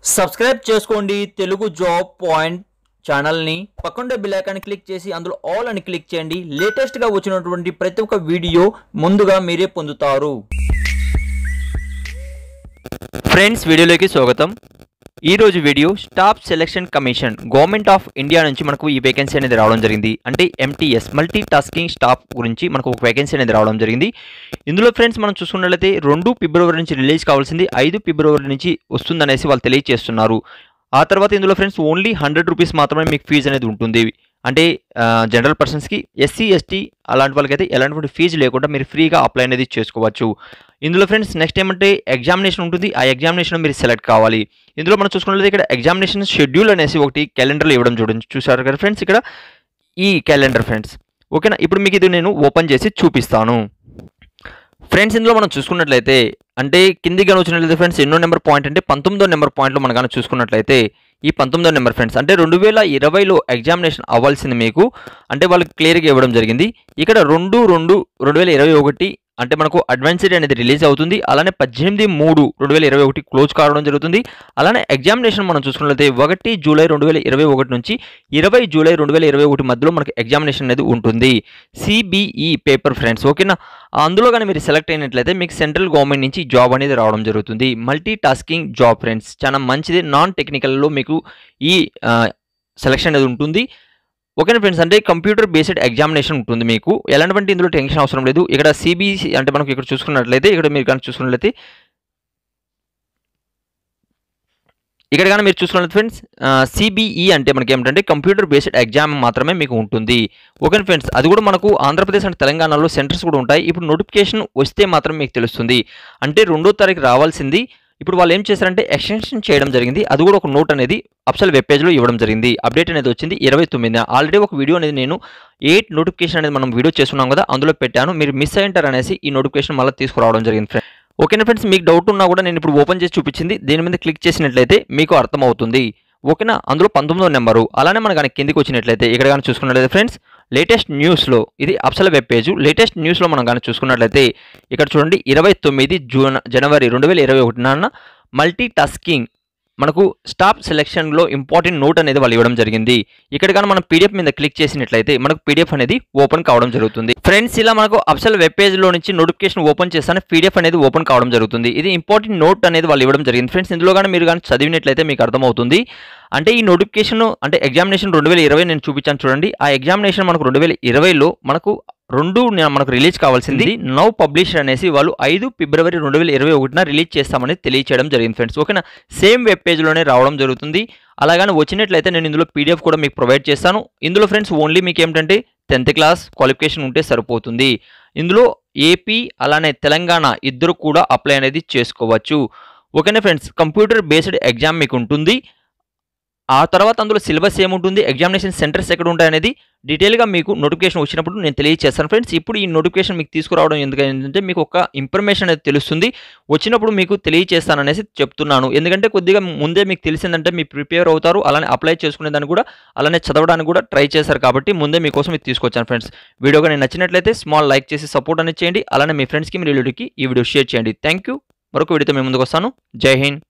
subscribe చేసుకోండి Telugu job point ఛానల్ని పక్కన బిల్ ఐకాన్ క్లిక్ చేసి అందులో ఆల్ అని క్లిక్ చేయండి లేటెస్ట్గా వచ్చినటువంటి ప్రతి ఒక్క వీడియో ముందుగా మీరే పొందుతారు ఫ్రెండ్స్ వీడియోలోకి స్వాగతం ఈ రోజు video staff selection commission government of India నుంచి మనకు ఈ వేకెన్సీ అనేది రావడం జరిగింది అంటే ఎంటీఎస్ మల్టీ టాస్కింగ్ స్టాఫ్ గురించి మనకు ఒక వేకెన్సీ అనేది రావడం జరిగింది ఇందులో ఫ్రెండ్స్ మనం చూసుకున్నట్లయితే రెండు ఫిబ్రవరి నుంచి రిలీజ్ కావాల్సింది ఐదు ఫిబ్రవరి నుంచి వస్తుందనేసి వాళ్ళు తెలియజేస్తున్నారు ఆ తర్వాత ఇందులో ఫ్రెండ్స్ ఓన్లీ హండ్రెడ్ రూపీస్ మాత్రమే మీకు ఫీజు అనేది ఉంటుంది అంటే జనరల్ పర్సన్స్కి ఎస్సీ ఎస్టీ అలాంటి వాళ్ళకైతే ఎలాంటి ఫీజు లేకుండా మీరు ఫ్రీగా అప్లై అనేది చేసుకోవచ్చు ఇందులో ఫ్రెండ్స్ నెక్స్ట్ ఏమంటే ఎగ్జామినేషన్ ఉంటుంది ఆ ఎగ్జామినేషన్ మీరు సెలెక్ట్ కావాలి ఇందులో మనం చూసుకున్నట్లయితే ఇక్కడ ఎగ్జామినేషన్ షెడ్యూల్ అనేసి ఒకటి క్యాలెండర్లో ఇవ్వడం చూడండి చూసారు కదా ఫ్రెండ్స్ ఇక్కడ ఈ క్యాలెండర్ ఫ్రెండ్స్ ఓకేనా ఇప్పుడు మీకు ఇది నేను ఓపెన్ చేసి చూపిస్తాను ఫ్రెండ్స్ ఇందులో మనం చూసుకున్నట్లయితే అంటే కిందికి కానీ వచ్చినట్లయితే ఫ్రెండ్స్ ఎన్నో నెంబర్ పాయింట్ అంటే పంతొమ్మిదో నెంబర్ పాయింట్లో మనం కానీ చూసుకున్నట్లయితే ఈ పంతొమ్మిదో నెంబర్ ఫ్రెండ్స్ అంటే రెండు వేల ఇరవైలో ఎగ్జామినేషన్ అవ్వాల్సింది మీకు అంటే వాళ్ళకి క్లియర్గా ఇవ్వడం జరిగింది ఇక్కడ రెండు రెండు రెండు వేల ఇరవై ఒకటి అంటే మనకు అడ్వాన్స్డ్ అనేది రిలీజ్ అవుతుంది అలానే పద్దెనిమిది మూడు రెండు వేల ఇరవై ఒకటి క్లోజ్ కావడం జరుగుతుంది అలానే ఎగ్జామినేషన్ మనం చూసుకున్నట్లయితే ఒకటి జూలై రెండు వేల ఇరవై ఒకటి నుంచి ఇరవై జూలై రెండు వేల ఇరవై ఒకటి మధ్యలో మనకి ఎగ్జామినేషన్ అనేది ఉంటుంది సిబిఈ పేపర్ ఫ్రెండ్స్ ఓకేనా అందులో కానీ మీరు సెలెక్ట్ అయినట్లయితే మీకు సెంట్రల్ గవర్నమెంట్ నుంచి జాబ్ అనేది రావడం జరుగుతుంది మల్టీ టాస్కింగ్ జాబ్ ఫ్రెండ్స్ చాలా మంచిది నాన్ టెక్నికల్లో మీకు ఈ సెలక్షన్ అనేది ఉంటుంది ఓకేనా ఫ్రెండ్స్ అంటే కంప్యూటర్ బేస్డ్ ఎగ్జామినేషన్ ఉంటుంది మీకు ఎలాంటి ఇందులో టెన్షన్ అవసరం లేదు ఇక్కడ సిబిసి అంటే మనకు ఇక్కడ చూసుకున్నట్లయితే ఇక్కడ మీరు కానీ చూసుకున్నట్లయితే ఇక్కడ కానీ మీరు చూసుకున్నట్లయితే ఫ్రెండ్స్ సిబిఈ అంటే మనకి ఏమిటంటే కంప్యూటర్ బేస్డ్ ఎగ్జామ్ మాత్రమే మీకు ఉంటుంది ఓకే ఫ్రెండ్స్ అది కూడా మనకు ఆంధ్రప్రదేశ్ అండ్ తెలంగాణలో సెంటర్స్ కూడా ఉంటాయి ఇప్పుడు నోటిఫికేషన్ వస్తే మాత్రం మీకు తెలుస్తుంది అంటే రెండో తారీఖు రావాల్సింది ఇప్పుడు వాళ్ళు ఏం చేశారంటే ఎక్స్టెన్షన్ చేయడం జరిగింది అది కూడా ఒక నోట్ అనేది అప్సల్ వెబ్ పేజ్లో ఇవ్వడం జరిగింది అప్డేట్ అనేది వచ్చింది ఇరవై తొమ్మిది ఆల్రెడీ ఒక వీడియో అనేది నేను ఎయిట్ నోటిఫికేషన్ అనేది మనం వీడియో చేస్తున్నాం కదా అందులో పెట్టాను మీరు మిస్ అయ్యింటారు అనేసి ఈ నోటిఫికేషన్ మళ్ళీ తీసుకురావడం జరిగింది ఫ్రెండ్ ఓకేనా ఫ్రెండ్స్ మీకు డౌట్ ఉన్నా కూడా నేను ఇప్పుడు ఓపెన్ చేసి చూపించింది దీని మీద క్లిక్ చేసినట్లయితే మీకు అర్థమవుతుంది ఓకేనా అందులో పంతొమ్మిదో నెంబరు అలానే మన కానీ కిందికి వచ్చినట్లయితే ఇక్కడ కానీ చూసుకున్నట్లయితే ఫ్రెండ్స్ లేటెస్ట్ న్యూస్లో ఇది అప్సల వెబ్ పేజ్ లేటెస్ట్ న్యూస్లో మనం కానీ చూసుకున్నట్లయితే ఇక్కడ చూడండి ఇరవై తొమ్మిది జూన్ జనవరి రెండు వేల ఇరవై ఒకటిన మల్టీ టాస్కింగ్ మనకు స్టాఫ్ సెలెక్షన్లో ఇంపార్టెంట్ నోట్ అనేది వాళ్ళు ఇవ్వడం జరిగింది ఇక్కడ కానీ మనం పీడిఎఫ్ మీద క్లిక్ చేసినట్లయితే మనకు పీడిఎఫ్ అనేది ఓపెన్ కావడం జరుగుతుంది ఫ్రెండ్స్ ఇలా మనకు అప్సల్ వెబ్ పేజ్లో నుంచి నోటిఫికేషన్ ఓపెన్ చేస్తానే పీడిఎఫ్ అనేది ఓపెన్ కావడం జరుగుతుంది ఇది ఇంపార్టెంట్ నోట్ అనేది వాళ్ళు ఇవ్వడం జరిగింది ఫ్రెండ్స్ ఇందులో కానీ మీరు కానీ చదివినట్లయితే మీకు అర్థమవుతుంది అంటే ఈ నోటిఫికేషన్ అంటే ఎగ్జామినేషన్ రెండు వేల ఇరవై నేను చూపించాను చూడండి ఆ ఎగ్జామినేషన్ మనకు రెండు వేల ఇరవైలో మనకు రెండు మనకు రిలీజ్ కావాల్సింది నౌ పబ్లిష్ అనేసి వాళ్ళు ఐదు ఫిబ్రవరి రెండు వేల ఇరవై ఒకటిన రిలీజ్ చేస్తామని తెలియచేయడం జరిగింది ఫ్రెండ్స్ ఓకేనా సేమ్ వెబ్ పేజ్లోనే రావడం జరుగుతుంది అలాగని వచ్చినట్లయితే నేను ఇందులో పీడిఎఫ్ కూడా మీకు ప్రొవైడ్ చేస్తాను ఇందులో ఫ్రెండ్స్ ఓన్లీ మీకు ఏమిటంటే టెన్త్ క్లాస్ క్వాలిఫికేషన్ ఉంటే సరిపోతుంది ఇందులో ఏపీ అలానే తెలంగాణ ఇద్దరు కూడా అప్లై అనేది చేసుకోవచ్చు ఓకేనా ఫ్రెండ్స్ కంప్యూటర్ బేస్డ్ ఎగ్జామ్ మీకు ఉంటుంది ఆ తర్వాత అందులో సిలబస్ ఏముంటుంది ఎగ్జామినేషన్ సెంటర్స్ ఎక్కడ ఉంటాయి అనేది డీటెయిల్గా మీకు నోటిఫికేషన్ వచ్చినప్పుడు నేను తెలియజేస్తాను ఫ్రెండ్స్ ఇప్పుడు ఈ నోటిఫికేషన్ మీకు తీసుకురావడం ఎందుకంటే మీకు ఒక ఇన్ఫర్మేషన్ అనేది తెలుస్తుంది వచ్చినప్పుడు మీకు తెలియజేస్తాను అనేసి చెప్తున్నాను ఎందుకంటే కొద్దిగా ముందే మీకు తెలిసిందంటే మీరు ప్రిపేర్ అవుతారు అలానే అప్లై చేసుకునే దాన్ని కూడా అలానే చదవడానికి కూడా ట్రై చేశారు కాబట్టి ముందే మీకోసం ఇది తీసుకొచ్చాను ఫ్రెండ్స్ వీడియో కానీ నచ్చినట్లయితే స్మాల్ లైక్ చేసి సపోర్ట్ అనేది చేయండి అలానే మీ ఫ్రెండ్స్కి మీ రిలేటివ్కి ఈ వీడియో షేర్ చేయండి థ్యాంక్ యూ మరొక వీడియోతో మేము ముందుకు వస్తాను జై హింద్